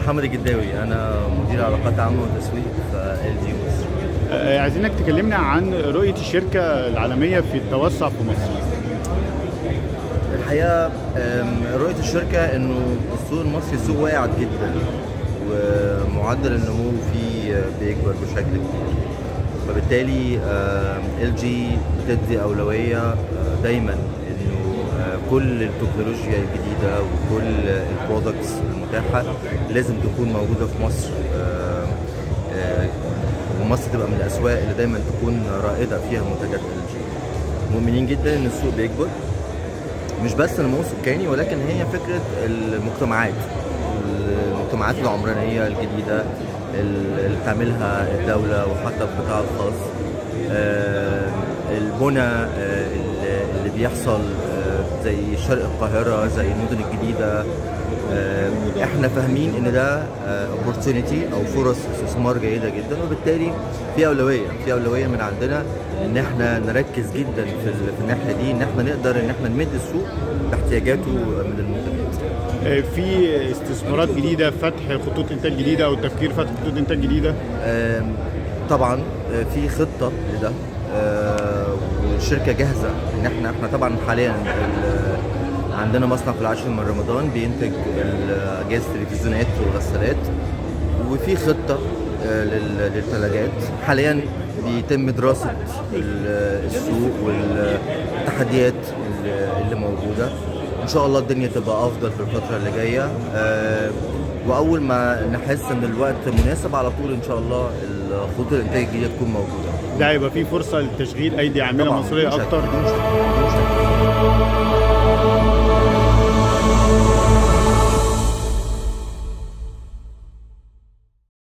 محمد الجداوي انا مدير علاقات عامه وتسويق في ال جي مصر آه، عايزينك تكلمنا عن رؤيه الشركه العالميه في التوسع في مصر الحقيقه أم، رؤيه الشركه انه السوق المصري سوق واعد جدا ومعدل النمو فيه بيكبر بشكل كبير فبالتالي ال جي بتدي اولويه آه، دايما انه آه، كل التكنولوجيا الجديده وكل البرودكتس المتاحه لازم تكون موجوده في مصر آه، آه، ومصر تبقى من الاسواق اللي دايما تكون رائده فيها منتجات ال جي مؤمنين جدا ان السوق بيكبر مش بس نمو سكاني ولكن هي فكره المجتمعات المجتمعات العمرانيه الجديده اللي بتعملها الدوله وحتى القطاع الخاص آه، البنى آه، اللي اللي بيحصل آه، زي شرق القاهره زي المدن الجديده آه، احنا فاهمين ان ده اوبورتونيتي او فرص استثمار جيده جدا وبالتالي في اولويه في اولويه من عندنا ان احنا نركز جدا في ال- في الناحيه دي ان احنا نقدر ان احنا نمد السوق باحتياجاته من المنتجات آه، في استثمارات جديده فتح خطوط انتاج جديده او التفكير فتح خطوط انتاج جديده آم، طبعا آه، في خطه لده آه، والشركه جاهزه ان احنا احنا طبعا حاليا ال- عندنا مصنع في العاشر من رمضان بينتج ال- اجهزه التلفزيونات والغسالات وفي خطه آه، لل- للثلاجات حاليا بيتم دراسه ال- السوق والتحديات اللي- اللي موجوده ان شاء الله الدنيا تبقى افضل في الفتره اللي جايه آه، واول ما نحس ان الوقت مناسب على طول ان شاء الله خطوط الانتاج الجديده تكون موجوده ده هيبقى في فرصه لتشغيل ايدي عامله طبعاً، مصريه بدون شك، اكتر بدون شك، بدون شك.